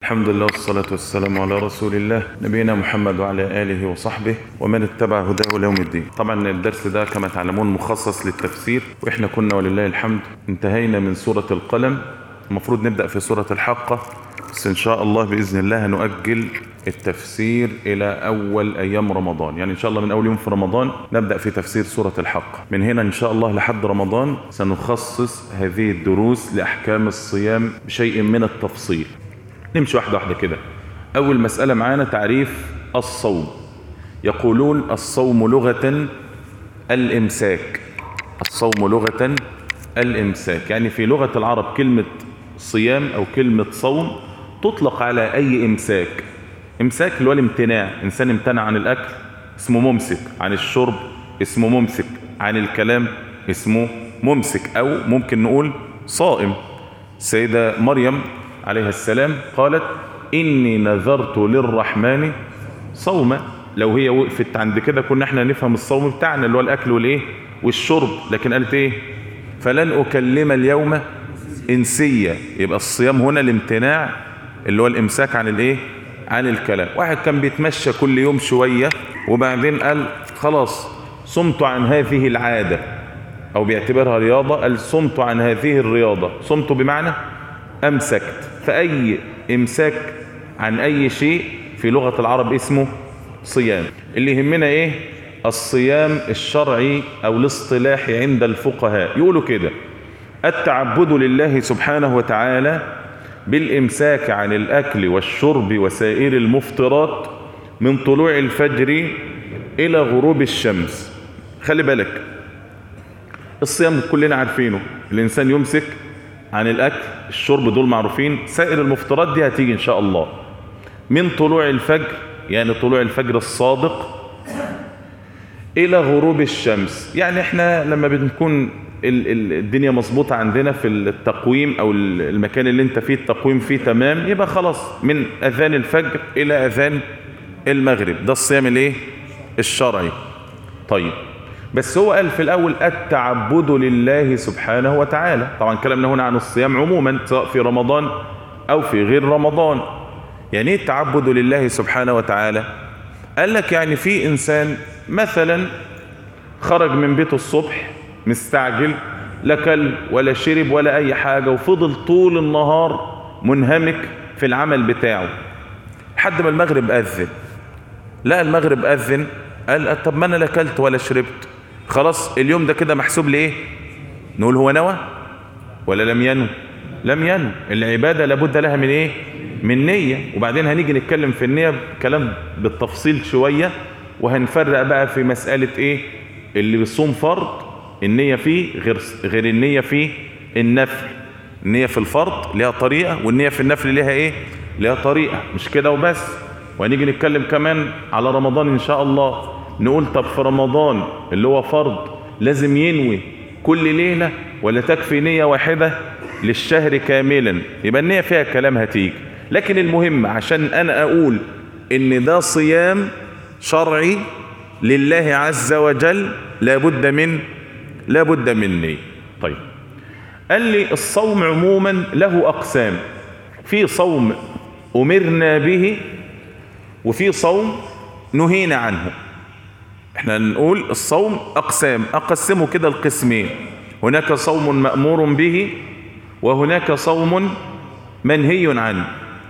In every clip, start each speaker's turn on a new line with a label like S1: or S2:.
S1: الحمد لله والصلاة والسلام على رسول الله نبينا محمد وعلى آله وصحبه ومن اتبع هداه ليوم الدين طبعا الدرس ده كما تعلمون مخصص للتفسير وإحنا كنا ولله الحمد انتهينا من سورة القلم المفروض نبدأ في سورة الحاقة بس إن شاء الله بإذن الله هنؤجل التفسير إلى أول أيام رمضان يعني إن شاء الله من أول يوم في رمضان نبدأ في تفسير سورة الحق من هنا إن شاء الله لحد رمضان سنخصص هذه الدروس لأحكام الصيام بشيء من التفصيل نمشي واحدة واحدة كده أول مسألة معانا تعريف الصوم يقولون الصوم لغة الإمساك الصوم لغة الإمساك يعني في لغة العرب كلمة صيام أو كلمة صوم تطلق على أي إمساك إمساك اللي هو الامتناع إنسان امتنع عن الأكل اسمه ممسك عن الشرب اسمه ممسك عن الكلام اسمه ممسك أو ممكن نقول صائم سيدة مريم عليها السلام قالت إني نذرت للرحمن صوما لو هي وقفت عند كده كنا احنا نفهم الصوم بتاعنا اللي هو الأكل والإيه والشرب لكن قالت إيه فلن أكلم اليوم إنسية يبقى الصيام هنا الامتناع اللي هو الإمساك عن الإيه عن الكلام واحد كان بيتمشى كل يوم شوية وبعدين قال خلاص صمت عن هذه العادة أو بيعتبرها رياضة قال صمت عن هذه الرياضة صمت بمعنى أمسكت فأي إمساك عن أي شيء في لغة العرب اسمه صيام اللي يهمنا إيه الصيام الشرعي أو الاصطلاحي عند الفقهاء يقولوا كده التعبد لله سبحانه وتعالى بالإمساك عن الأكل والشرب وسائر المفطرات من طلوع الفجر إلى غروب الشمس خلي بالك الصيام كلنا عارفينه الإنسان يمسك عن الأكل الشرب دول معروفين سائر المفطرات دي هتيجي إن شاء الله من طلوع الفجر يعني طلوع الفجر الصادق إلى غروب الشمس يعني احنا لما بنكون الدنيا مظبوطة عندنا في التقويم او المكان اللي انت فيه التقويم فيه تمام يبقى خلاص من اذان الفجر الى اذان المغرب ده الصيام الايه الشرعي طيب بس هو قال في الاول التعبد لله سبحانه وتعالى طبعا كلامنا هنا عن الصيام عموما سواء في رمضان او في غير رمضان يعني ايه التعبد لله سبحانه وتعالى قال لك يعني في انسان مثلا خرج من بيته الصبح مستعجل لا كل ولا شرب ولا اي حاجة وفضل طول النهار منهمك في العمل بتاعه لحد ما المغرب اذن لا المغرب اذن قال طب ما انا لا كلت ولا شربت خلاص اليوم ده كده محسوب لايه نقول هو نوى ولا لم ينو لم ينو العبادة لابد لها من ايه من نية وبعدين هنيجي نتكلم في النية كلام بالتفصيل شوية وهنفرق بقى في مسألة ايه اللي بيصوم فرض النية فيه غير غير النية في النفل النية في الفرض لها طريقة والنية في النفل لها ايه لها طريقة مش كده وبس وهنيجي نتكلم كمان على رمضان ان شاء الله نقول طب في رمضان اللي هو فرض لازم ينوي كل ليلة ولا تكفي نية واحدة للشهر كاملا يبقى النية فيها كلام هتيجي لكن المهم عشان انا اقول ان ده صيام شرعي لله عز وجل لابد من لا بد مني طيب قال لي الصوم عموما له أقسام في صوم أمرنا به وفي صوم نهينا عنه احنا نقول الصوم أقسام أقسمه كده القسمين هناك صوم مأمور به وهناك صوم منهي عنه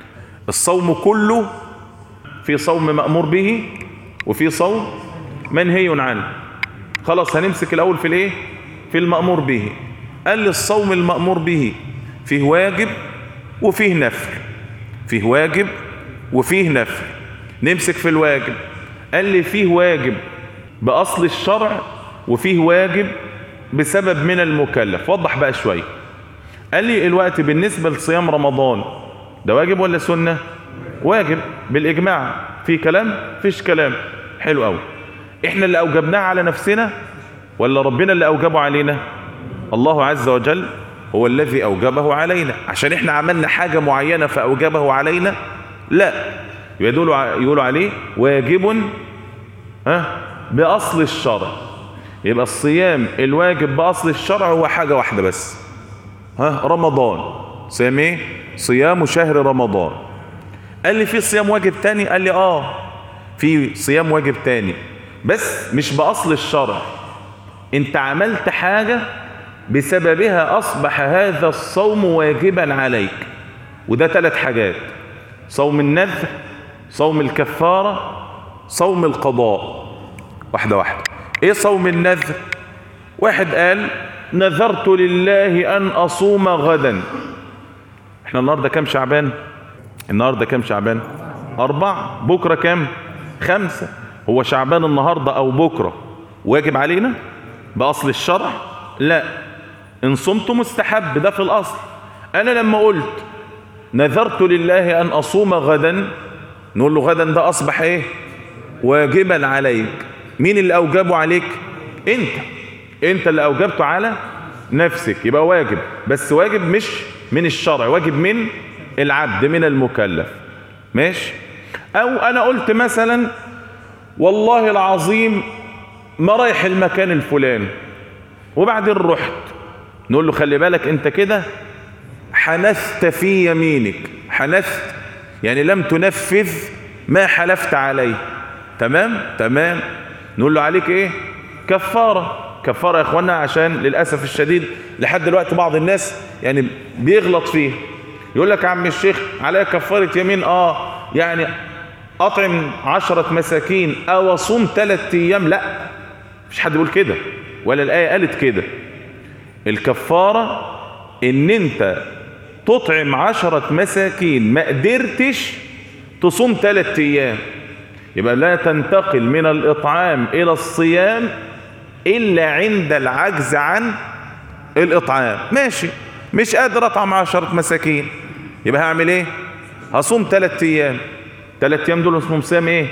S1: الصوم كله في صوم مأمور به وفي صوم منهي عنه خلاص هنمسك الأول في الايه في المأمور به قال لي الصوم المأمور به فيه واجب وفيه نفل فيه واجب وفيه نفل نمسك في الواجب قال لي فيه واجب بأصل الشرع وفيه واجب بسبب من المكلف وضح بقى شوية قال لي الوقت بالنسبة لصيام رمضان ده واجب ولا سنة واجب بالإجماع في كلام فيش كلام حلو قوي احنا اللي اوجبناه على نفسنا ولا ربنا اللي اوجبه علينا الله عز وجل هو الذي اوجبه علينا عشان احنا عملنا حاجة معينة فاوجبه علينا لا يقولوا يقولوا عليه واجب ها باصل الشرع يبقى الصيام الواجب باصل الشرع هو حاجة واحدة بس ها رمضان صيام ايه صيام شهر رمضان قال لي في صيام واجب تاني قال لي اه في صيام واجب تاني بس مش بأصل الشرع انت عملت حاجة بسببها أصبح هذا الصوم واجبا عليك وده ثلاث حاجات صوم النذر صوم الكفارة صوم القضاء واحدة واحدة ايه صوم النذر واحد قال نذرت لله ان اصوم غدا احنا النهاردة كام شعبان النهاردة كام شعبان اربع بكرة كام خمسة هو شعبان النهاردة او بكرة واجب علينا باصل الشرع لا ان صمت مستحب ده في الاصل انا لما قلت نذرت لله ان اصوم غدا نقول له غدا ده اصبح ايه واجبا عليك مين اللي اوجبه عليك انت انت اللي اوجبته على نفسك يبقى واجب بس واجب مش من الشرع واجب من العبد من المكلف ماشي او انا قلت مثلا والله العظيم ما رايح المكان الفلاني وبعدين رحت نقول له خلي بالك انت كده حنثت في يمينك حنثت يعني لم تنفذ ما حلفت عليه تمام تمام نقول له عليك ايه كفارة كفارة يا اخوانا عشان للأسف الشديد لحد دلوقتي بعض الناس يعني بيغلط فيه يقول لك يا عم الشيخ عليا كفارة يمين اه يعني اطعم عشرة مساكين او اصوم ثلاث ايام لا مش حد يقول كده ولا الآية قالت كده الكفارة ان انت تطعم عشرة مساكين ما قدرتش تصوم ثلاث ايام يبقى لا تنتقل من الاطعام الى الصيام الا عند العجز عن الاطعام ماشي مش قادر اطعم عشرة مساكين يبقى هعمل ايه هصوم ثلاث ايام ثلاث ايام دول اسمهم صيام ايه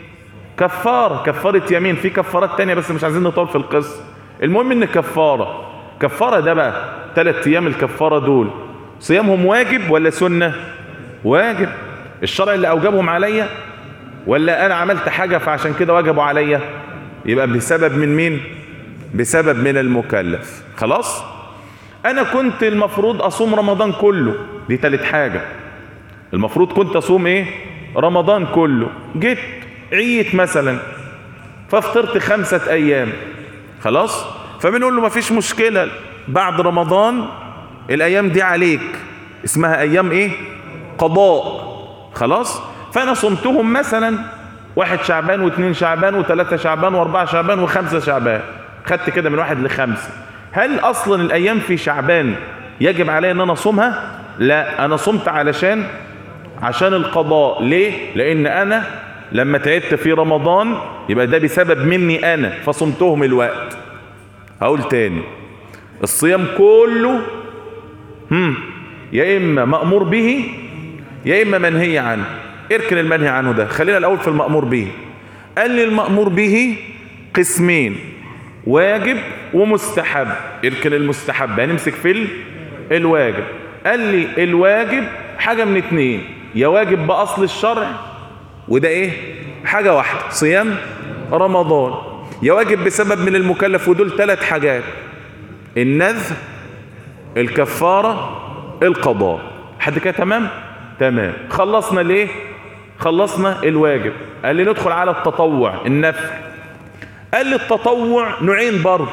S1: كفارة كفارة يمين في كفارات تانية بس مش عايزين نطول في القصة المهم ان كفارة كفارة ده بقى ثلاث ايام الكفارة دول صيامهم واجب ولا سنة واجب الشرع اللي اوجبهم عليا ولا انا عملت حاجة فعشان كده وجبوا عليا يبقى بسبب من مين بسبب من المكلف خلاص انا كنت المفروض اصوم رمضان كله دي تالت حاجة المفروض كنت اصوم ايه رمضان كله جيت عيت مثلا فافطرت خمسة ايام خلاص فبنقول له مفيش مشكلة بعد رمضان الايام دي عليك اسمها ايام ايه قضاء خلاص فانا صمتهم مثلا واحد شعبان واثنين شعبان وثلاثة شعبان واربعة شعبان وخمسة شعبان خدت كده من واحد لخمسة هل اصلا الايام في شعبان يجب علي ان انا اصومها لا انا صمت علشان عشان القضاء ليه لان انا لما تعبت في رمضان يبقى ده بسبب مني انا فصمتهم الوقت هقول تاني الصيام كله هم يا اما مأمور به يا اما منهي عنه اركن المنهي عنه ده خلينا الاول في المأمور به قال لي المأمور به قسمين واجب ومستحب اركن المستحب هنمسك في الواجب قال لي الواجب حاجة من اتنين يا واجب بأصل الشرع وده ايه حاجة واحدة صيام رمضان يا واجب بسبب من المكلف ودول ثلاث حاجات النذر الكفارة القضاء حد كده تمام تمام خلصنا ليه خلصنا الواجب قال لي ندخل على التطوع النفل قال لي التطوع نوعين برضه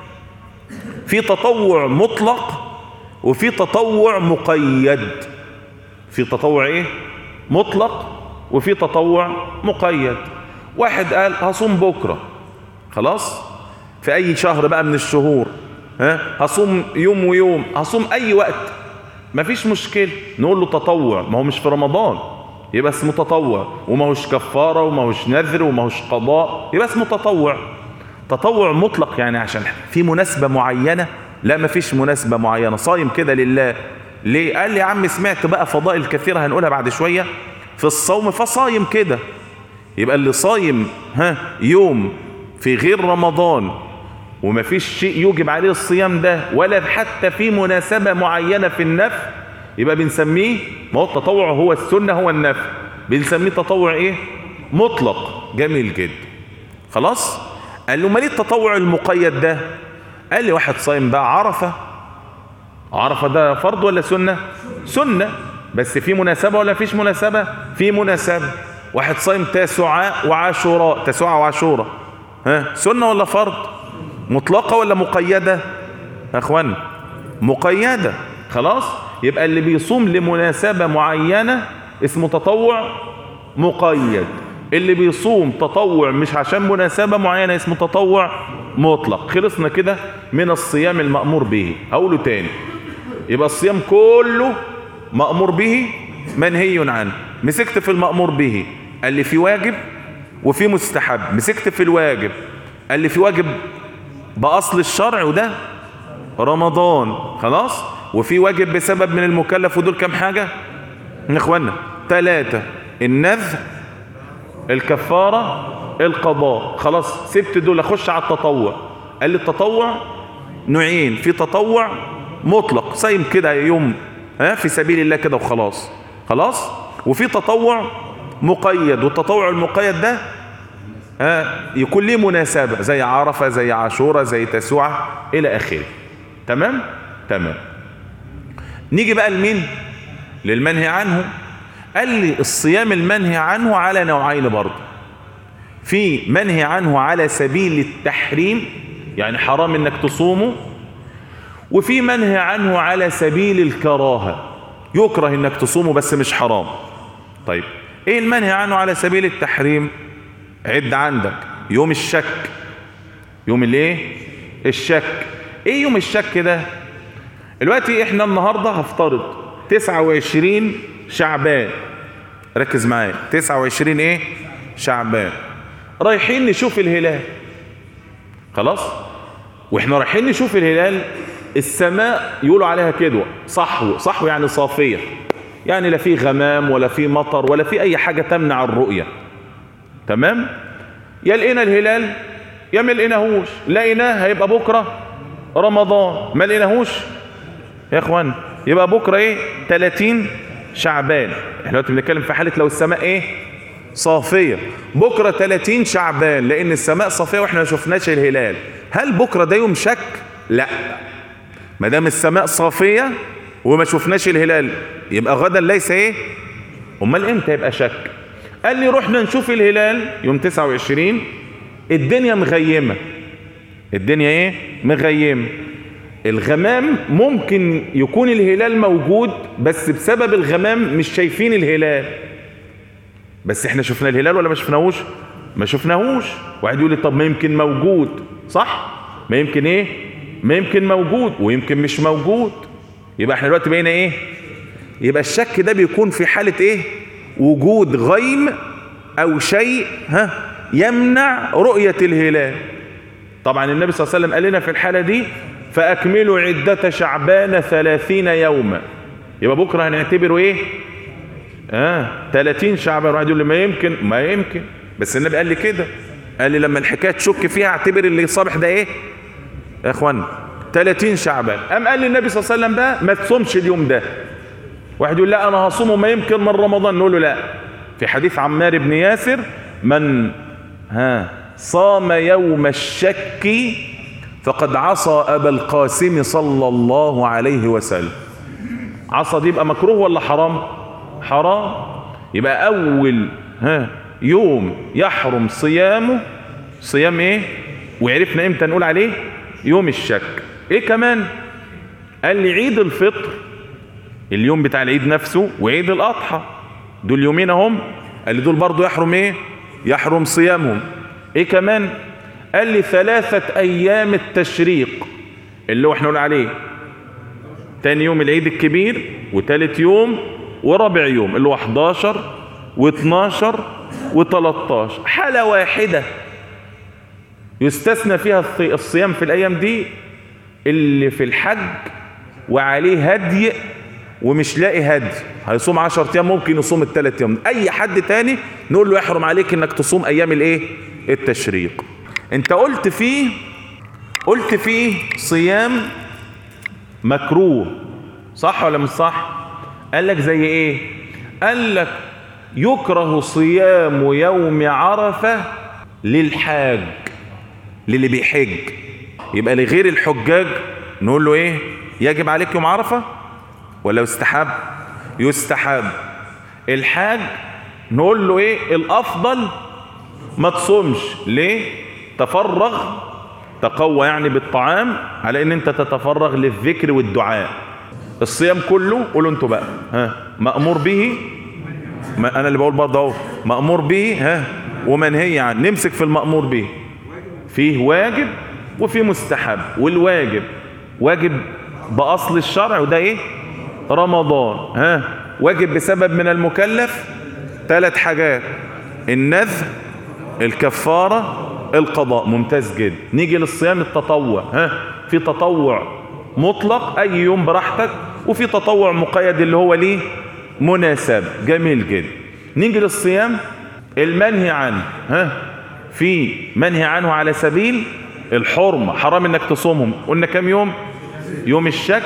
S1: في تطوع مطلق وفي تطوع مقيد في تطوع ايه مطلق وفي تطوع مقيد واحد قال هصوم بكرة خلاص في اي شهر بقى من الشهور ها هصوم يوم ويوم هصوم اي وقت مفيش مشكلة نقول له تطوع ما هو مش في رمضان يبقى اسمه تطوع وما هوش كفارة وما هوش نذر وما هوش قضاء يبقى اسمه تطوع تطوع مطلق يعني عشان في مناسبة معينة لا مفيش مناسبة معينة صايم كده لله ليه قال لي يا عم سمعت بقى فضائل كثيرة هنقولها بعد شوية في الصوم فصايم كده يبقى اللي صايم ها يوم في غير رمضان ومفيش شيء يوجب عليه الصيام ده ولا حتى في مناسبة معينة في النفل يبقى بنسميه ما هو التطوع هو السنة هو النفل بنسميه تطوع ايه مطلق جميل جدا خلاص قال له ما ليه التطوع المقيد ده قال لي واحد صايم بقى عرفة عرفة ده فرض ولا سنة سنة بس في مناسبة ولا فيش مناسبة في مناسبة واحد صايم تاسعاء وعاشوراء تاسعاء وعاشوراء ها سنة ولا فرض مطلقة ولا مقيدة يا اخوان مقيدة خلاص يبقى اللي بيصوم لمناسبة معينة اسمه تطوع مقيد اللي بيصوم تطوع مش عشان مناسبة معينة اسمه تطوع مطلق خلصنا كده من الصيام المأمور به أقوله تاني يبقى الصيام كله مأمور به منهي عنه مسكت في المأمور به قال لي في واجب وفي مستحب مسكت في الواجب قال لي في واجب بأصل الشرع وده رمضان خلاص وفي واجب بسبب من المكلف ودول كام حاجة من اخوانا ثلاثة النذر الكفارة القضاء خلاص سبت دول اخش على التطوع قال لي التطوع نوعين في تطوع مطلق صايم كده يوم ها في سبيل الله كده وخلاص خلاص وفي تطوع مقيد والتطوع المقيد ده ها يكون ليه مناسبة زي عرفة زي عاشورة زي تسوعة الى اخره تمام تمام نيجي بقى لمين للمنهي عنه قال لي الصيام المنهي عنه على نوعين برضه في منهي عنه على سبيل التحريم يعني حرام انك تصومه وفي منهي عنه على سبيل الكراهة يكره انك تصومه بس مش حرام طيب ايه المنهي عنه على سبيل التحريم عد عندك يوم الشك يوم الايه الشك ايه يوم الشك ده دلوقتي احنا النهاردة هفترض 29 شعبان ركز معايا 29 ايه شعبان رايحين نشوف الهلال خلاص واحنا رايحين نشوف الهلال السماء يقولوا عليها كده صحو صحو يعني صافية يعني لا في غمام ولا في مطر ولا في اي حاجة تمنع الرؤية تمام يا لقينا الهلال يا ما لقيناهوش لقيناه هيبقى بكرة رمضان ما لقيناهوش يا اخوان يبقى بكرة ايه 30 شعبان احنا دلوقتي بنتكلم في حالة لو السماء ايه صافية بكرة 30 شعبان لان السماء صافية واحنا ما شفناش الهلال هل بكرة ده يوم شك لا ما دام السماء صافية وما شفناش الهلال يبقى غدا ليس ايه امال امتى يبقى شك قال لي رحنا نشوف الهلال يوم 29 الدنيا مغيمة الدنيا ايه مغيمة الغمام ممكن يكون الهلال موجود بس بسبب الغمام مش شايفين الهلال بس احنا شفنا الهلال ولا ما شفناهوش ما شفناهوش واحد يقول لي طب ما يمكن موجود صح ما يمكن ايه ما يمكن موجود ويمكن مش موجود يبقى احنا دلوقتي بقينا ايه يبقى الشك ده بيكون في حالة ايه وجود غيم او شيء ها يمنع رؤية الهلال طبعا النبي صلى الله عليه وسلم قال لنا في الحالة دي فأكملوا عدة شعبان ثلاثين يوما يبقى بكرة هنعتبره ايه اه 30 شعبان واحد يقول لي ما يمكن ما يمكن بس النبي قال لي كده قال لي لما الحكايه تشك فيها اعتبر اللي صابح ده ايه يا اخوان 30 شعبان قام قال لي النبي صلى الله عليه وسلم بقى ما تصومش اليوم ده واحد يقول لا انا هصومه ما يمكن من رمضان نقول له لا في حديث عمار بن ياسر من ها صام يوم الشك فقد عصى ابا القاسم صلى الله عليه وسلم عصى دي يبقى مكروه ولا حرام حرام يبقى اول ها يوم يحرم صيامه صيام ايه وعرفنا امتى نقول عليه يوم الشك ايه كمان قال لي عيد الفطر اليوم بتاع العيد نفسه وعيد الاضحى دول يومين اهم قال لي دول برضو يحرم ايه يحرم صيامهم ايه كمان قال لي ثلاثة ايام التشريق اللي هو احنا نقول عليه تاني يوم العيد الكبير وتالت يوم ورابع يوم اللي هو 11 و12 و13 حالة واحدة يستثنى فيها الصيام في الايام دي اللي في الحج وعليه هدي ومش لاقي هدي هيصوم 10 ايام ممكن يصوم الثلاث ايام اي حد تاني نقول له يحرم عليك انك تصوم ايام الايه التشريق انت قلت فيه قلت فيه صيام مكروه صح ولا مش صح قال لك زي ايه قال لك يكره صيام يوم عرفة للحاج للي بيحج يبقى لغير الحجاج نقول له ايه يجب عليك يوم عرفة ولا يستحب يستحب الحاج نقول له ايه الافضل ما تصومش ليه تفرغ تقوى يعني بالطعام على ان انت تتفرغ للذكر والدعاء الصيام كله قولوا انتوا بقى ها مأمور به ما انا اللي بقول برضه اهو مأمور به ها ومنهي عنه نمسك في المأمور به فيه واجب وفيه مستحب والواجب واجب بأصل الشرع وده ايه رمضان ها واجب بسبب من المكلف ثلاث حاجات النذر الكفارة القضاء ممتاز جدا نيجي للصيام التطوع ها في تطوع مطلق اي يوم براحتك وفي تطوع مقيد اللي هو ليه مناسب جميل جدا نيجي للصيام المنهي عنه ها في منهي عنه على سبيل الحرمة حرام انك تصومهم قلنا كم يوم يوم الشك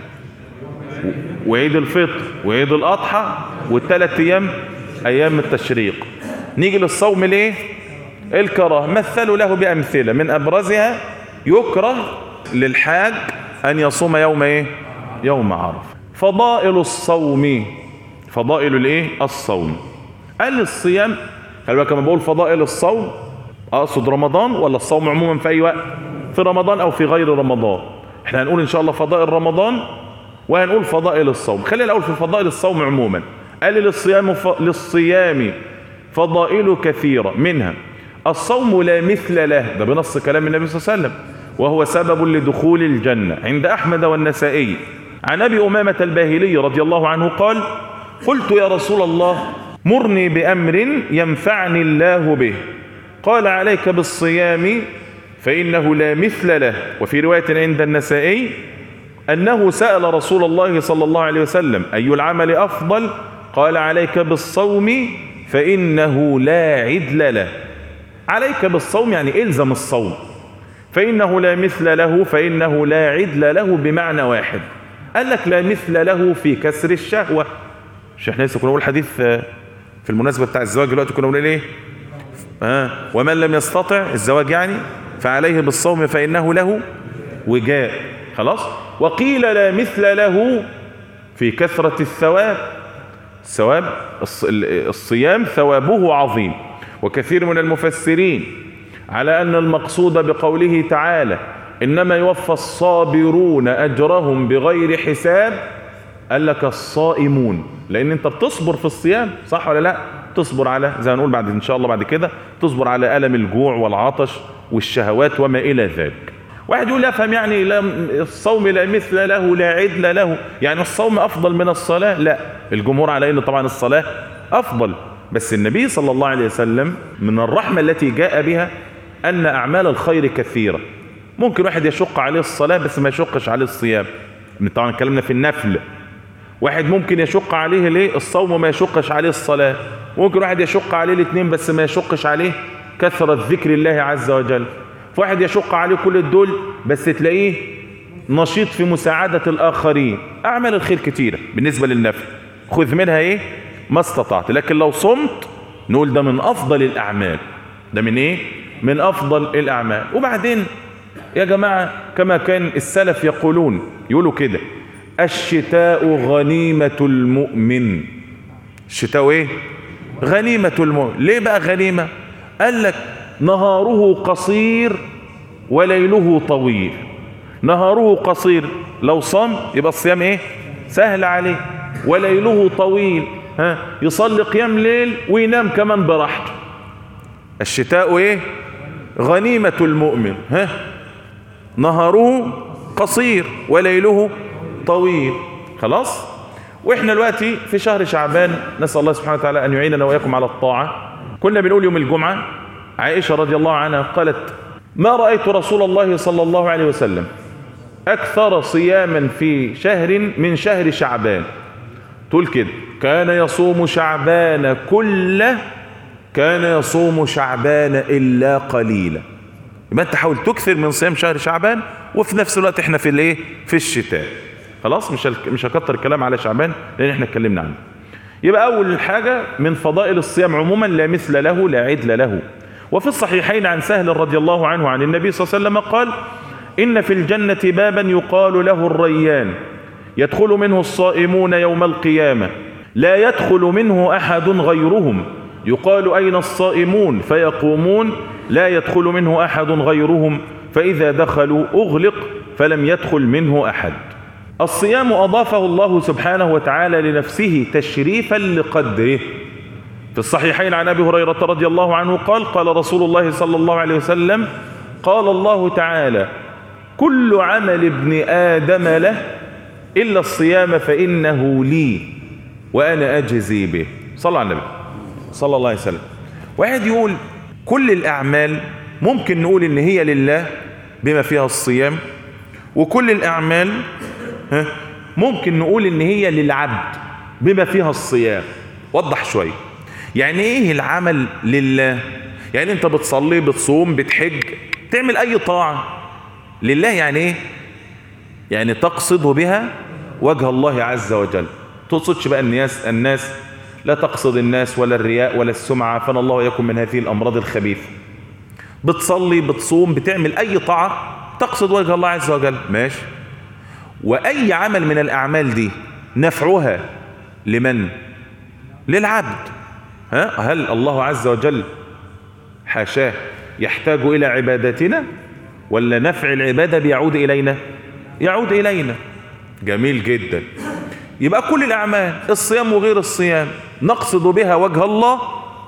S1: وعيد الفطر وعيد الاضحى والثلاث ايام ايام التشريق نيجي للصوم ليه الكراهه مثلوا له بامثله من ابرزها يكره للحاج ان يصوم يوم ايه يوم عرفه فضائل الصوم فضائل الايه الصوم قال الصيام خلي بالك لما بقول فضائل الصوم اقصد رمضان ولا الصوم عموما في اي وقت في رمضان او في غير رمضان احنا هنقول ان شاء الله فضائل رمضان وهنقول فضائل الصوم خلينا الاول في فضائل الصوم عموما قال للصيام ف... للصيام فضائل كثيرة منها الصوم لا مثل له ده بنص كلام النبي صلى الله عليه وسلم وهو سبب لدخول الجنة عند أحمد والنسائي عن أبي أمامة الباهلي رضي الله عنه قال قلت يا رسول الله مرني بأمر ينفعني الله به قال عليك بالصيام فإنه لا مثل له وفي رواية عند النسائي أنه سأل رسول الله صلى الله عليه وسلم أي العمل أفضل قال عليك بالصوم فإنه لا عدل له عليك بالصوم يعني إلزم الصوم فإنه لا مثل له فإنه لا عدل له بمعنى واحد قال لك لا مثل له في كسر الشهوة مش احنا لسه كنا نقول حديث في المناسبة بتاع الزواج دلوقتي كنا بنقول ايه آه ومن لم يستطع الزواج يعني فعليه بالصوم فإنه له وجاء خلاص وقيل لا مثل له في كثرة الثواب الثواب الصيام ثوابه عظيم وكثير من المفسرين على أن المقصود بقوله تعالى إنما يوفى الصابرون أجرهم بغير حساب قال لك الصائمون لأن أنت بتصبر في الصيام صح ولا لا تصبر على زي ما نقول بعد إن شاء الله بعد كده تصبر على ألم الجوع والعطش والشهوات وما إلى ذلك واحد يقول افهم يعني لا الصوم لا مثل له لا عدل له يعني الصوم افضل من الصلاه لا الجمهور على ان طبعا الصلاه افضل بس النبي صلى الله عليه وسلم من الرحمه التي جاء بها ان اعمال الخير كثيره ممكن واحد يشق عليه الصلاه بس ما يشقش عليه الصيام طبعا كلامنا في النفل واحد ممكن يشق عليه ليه الصوم وما يشقش عليه الصلاه ممكن واحد يشق عليه الاثنين بس ما يشقش عليه كثره ذكر الله عز وجل واحد يشق عليه كل دول بس تلاقيه نشيط في مساعدة الآخرين أعمال الخير كتيرة بالنسبة للنفل خذ منها إيه ما استطعت لكن لو صمت نقول ده من أفضل الأعمال ده من إيه من أفضل الأعمال وبعدين يا جماعة كما كان السلف يقولون يقولوا كده الشتاء غنيمة المؤمن الشتاء إيه غنيمة المؤمن ليه بقى غنيمة قال لك نهاره قصير وليله طويل نهاره قصير لو صام يبقى الصيام ايه سهل عليه وليله طويل ها يصلي قيام ليل وينام كمان براحته الشتاء ايه غنيمة المؤمن ها نهاره قصير وليله طويل خلاص واحنا دلوقتي في شهر شعبان نسأل الله سبحانه وتعالى ان يعيننا واياكم على الطاعة كنا بنقول يوم الجمعة عائشة رضي الله عنها قالت ما رأيت رسول الله صلى الله عليه وسلم أكثر صياما في شهر من شهر شعبان تقول كده كان يصوم شعبان كله كان يصوم شعبان إلا قليلا يبقى أنت حاول تكثر من صيام شهر شعبان وفي نفس الوقت احنا في الايه في الشتاء خلاص مش مش هكتر الكلام على شعبان لان احنا اتكلمنا عنه يبقى اول حاجه من فضائل الصيام عموما لا مثل له لا عدل له وفي الصحيحين عن سهل رضي الله عنه عن النبي صلى الله عليه وسلم قال إن في الجنة بابا يقال له الريان يدخل منه الصائمون يوم القيامة لا يدخل منه أحد غيرهم يقال أين الصائمون فيقومون لا يدخل منه أحد غيرهم فإذا دخلوا أغلق فلم يدخل منه أحد الصيام أضافه الله سبحانه وتعالى لنفسه تشريفا لقدره في الصحيحين عن أبي هريرة رضي الله عنه قال قال رسول الله صلى الله عليه وسلم قال الله تعالى كل عمل ابن آدم له إلا الصيام فإنه لي وأنا أجزي به صلى على النبي صلى الله عليه وسلم واحد يقول كل الأعمال ممكن نقول إن هي لله بما فيها الصيام وكل الأعمال ها ممكن نقول إن هي للعبد بما فيها الصيام وضح شوية يعني إيه العمل لله يعني أنت بتصلي بتصوم بتحج تعمل أي طاعة لله يعني إيه يعني تقصد بها وجه الله عز وجل تقصدش بقى الناس الناس لا تقصد الناس ولا الرياء ولا السمعة فان الله يكون من هذه الأمراض الخبيثة بتصلي بتصوم بتعمل أي طاعة تقصد وجه الله عز وجل ماشي وأي عمل من الأعمال دي نفعها لمن للعبد ها هل الله عز وجل حاشاه يحتاج إلى عبادتنا ولا نفع العبادة بيعود إلينا يعود إلينا جميل جدا يبقى كل الأعمال الصيام وغير الصيام نقصد بها وجه الله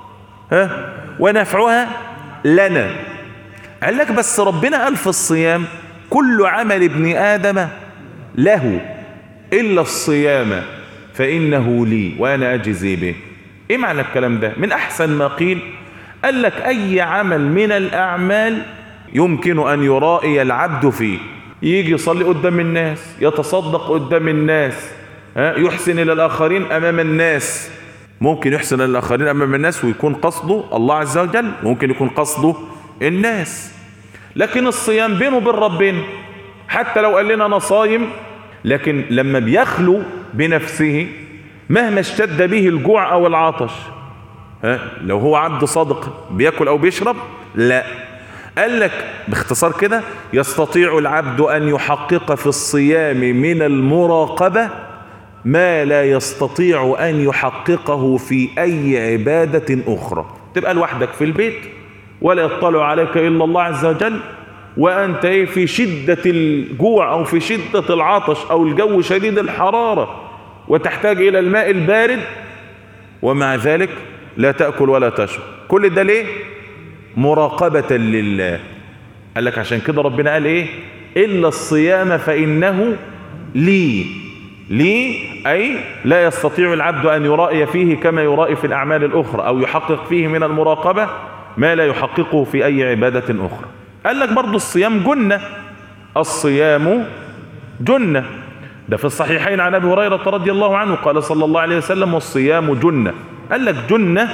S1: ها ونفعها لنا قال لك بس ربنا قال في الصيام كل عمل ابن آدم له إلا الصيام فإنه لي وأنا أجزي به إيه معنى الكلام ده من أحسن ما قيل قال لك أي عمل من الأعمال يمكن أن يرائي العبد فيه يجي يصلي قدام الناس يتصدق قدام الناس ها يحسن إلى الآخرين أمام الناس ممكن يحسن إلى الآخرين أمام الناس ويكون قصده الله عز وجل ممكن يكون قصده الناس لكن الصيام بينه وبين ربنا حتى لو قال لنا أنا صايم لكن لما بيخلو بنفسه مهما اشتد به الجوع أو العطش ها لو هو عبد صادق بياكل أو بيشرب لا قال لك باختصار كده يستطيع العبد أن يحقق في الصيام من المراقبة ما لا يستطيع أن يحققه في أي عبادة أخرى تبقى لوحدك في البيت ولا يطلع عليك إلا الله عز وجل وأنت في شدة الجوع أو في شدة العطش أو الجو شديد الحرارة وتحتاج إلى الماء البارد ومع ذلك لا تأكل ولا تشرب كل ده ليه مراقبة لله قال لك عشان كده ربنا قال ايه إلا الصيام فإنه لي لي أي لا يستطيع العبد أن يرائي فيه كما يرائي في الأعمال الأخرى أو يحقق فيه من المراقبة ما لا يحققه في أي عبادة أخرى قال لك برضو الصيام جنة الصيام جنة ده في الصحيحين عن أبي هريرة رضي الله عنه قال صلى الله عليه وسلم والصيام جنة قال لك جنة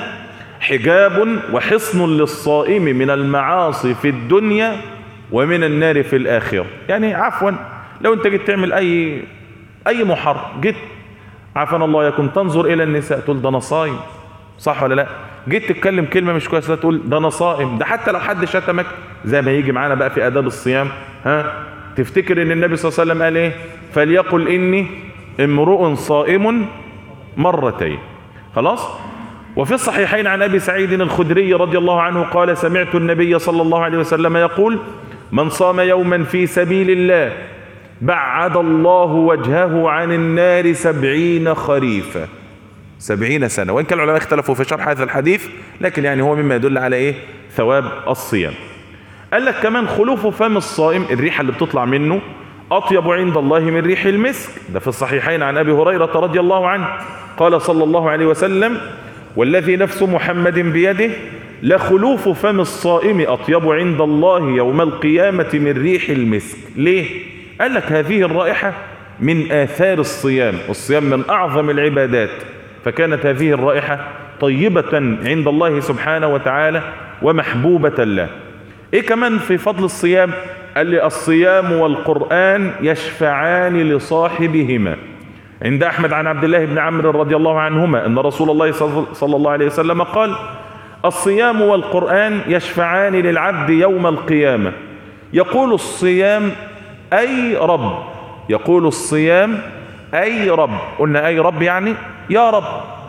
S1: حجاب وحصن للصائم من المعاصي في الدنيا ومن النار في الآخرة يعني عفوا لو انت جيت تعمل أي أي محرم جيت عافانا الله يكون تنظر إلى النساء تقول ده أنا صايم صح ولا لا جيت تتكلم كلمة مش كويسة تقول ده أنا صائم ده حتى لو حد شتمك زي ما يجي معانا بقى في آداب الصيام ها تفتكر ان النبي صلى الله عليه وسلم قال ايه فليقل اني امرؤ صائم مرتين خلاص وفي الصحيحين عن ابي سعيد الخدري رضي الله عنه قال سمعت النبي صلى الله عليه وسلم يقول من صام يوما في سبيل الله بعد الله وجهه عن النار سبعين خريفا سبعين سنة وإن كان العلماء اختلفوا في شرح هذا الحديث لكن يعني هو مما يدل على إيه ثواب الصيام قال لك كمان خلوف فم الصائم الريحة اللي بتطلع منه أطيب عند الله من ريح المسك ده في الصحيحين عن أبي هريرة رضي الله عنه قال صلى الله عليه وسلم والذي نفس محمد بيده لخلوف فم الصائم أطيب عند الله يوم القيامة من ريح المسك ليه؟ قال لك هذه الرائحة من آثار الصيام الصيام من أعظم العبادات فكانت هذه الرائحة طيبة عند الله سبحانه وتعالى ومحبوبة له ايه كمان في فضل الصيام قال لي الصيام والقرآن يشفعان لصاحبهما عند أحمد عن عبد الله بن عمرو رضي الله عنهما أن رسول الله صلى الله عليه وسلم قال الصيام والقرآن يشفعان للعبد يوم القيامة يقول الصيام أي رب يقول الصيام أي رب قلنا أي رب يعني يا رب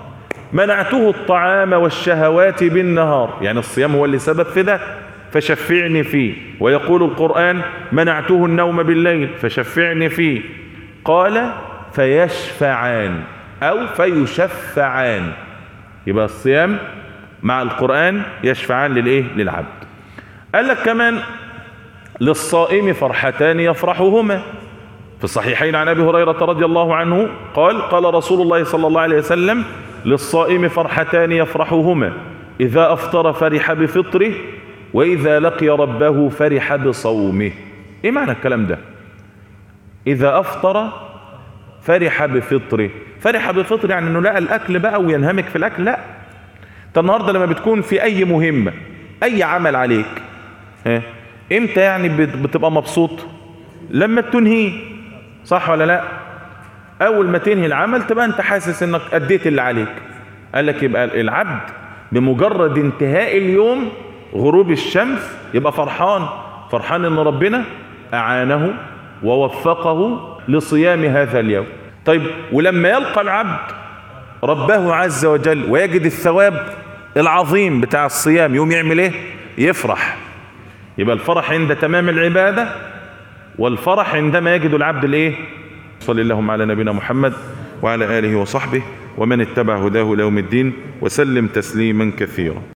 S1: منعته الطعام والشهوات بالنهار يعني الصيام هو اللي سبب في ده فشفعني فيه ويقول القرآن منعته النوم بالليل فشفعني فيه قال فيشفعان أو فيشفعان يبقى الصيام مع القرآن يشفعان للإيه للعبد قال لك كمان للصائم فرحتان يفرحهما في الصحيحين عن أبي هريرة رضي الله عنه قال قال رسول الله صلى الله عليه وسلم للصائم فرحتان يفرحهما إذا أفطر فرح بفطره وإذا لقي ربه فرح بصومه إيه معنى الكلام ده إذا أفطر فرح بفطره فرح بفطره يعني أنه لقى الأكل بقى وينهمك في الأكل لا انت النهاردة لما بتكون في أي مهمة أي عمل عليك ها امتى يعني بتبقى مبسوط لما تنهيه صح ولا لا اول ما تنهي العمل تبقى انت حاسس انك اديت اللي عليك قال لك يبقى العبد بمجرد انتهاء اليوم غروب الشمس يبقى فرحان فرحان ان ربنا اعانه ووفقه لصيام هذا اليوم طيب ولما يلقى العبد ربه عز وجل ويجد الثواب العظيم بتاع الصيام يوم يعمل ايه يفرح يبقى الفرح عند تمام العبادة والفرح عندما يجد العبد الايه صلى اللهم على نبينا محمد وعلى آله وصحبه ومن اتبع هداه ليوم الدين وسلم تسليما كثيرا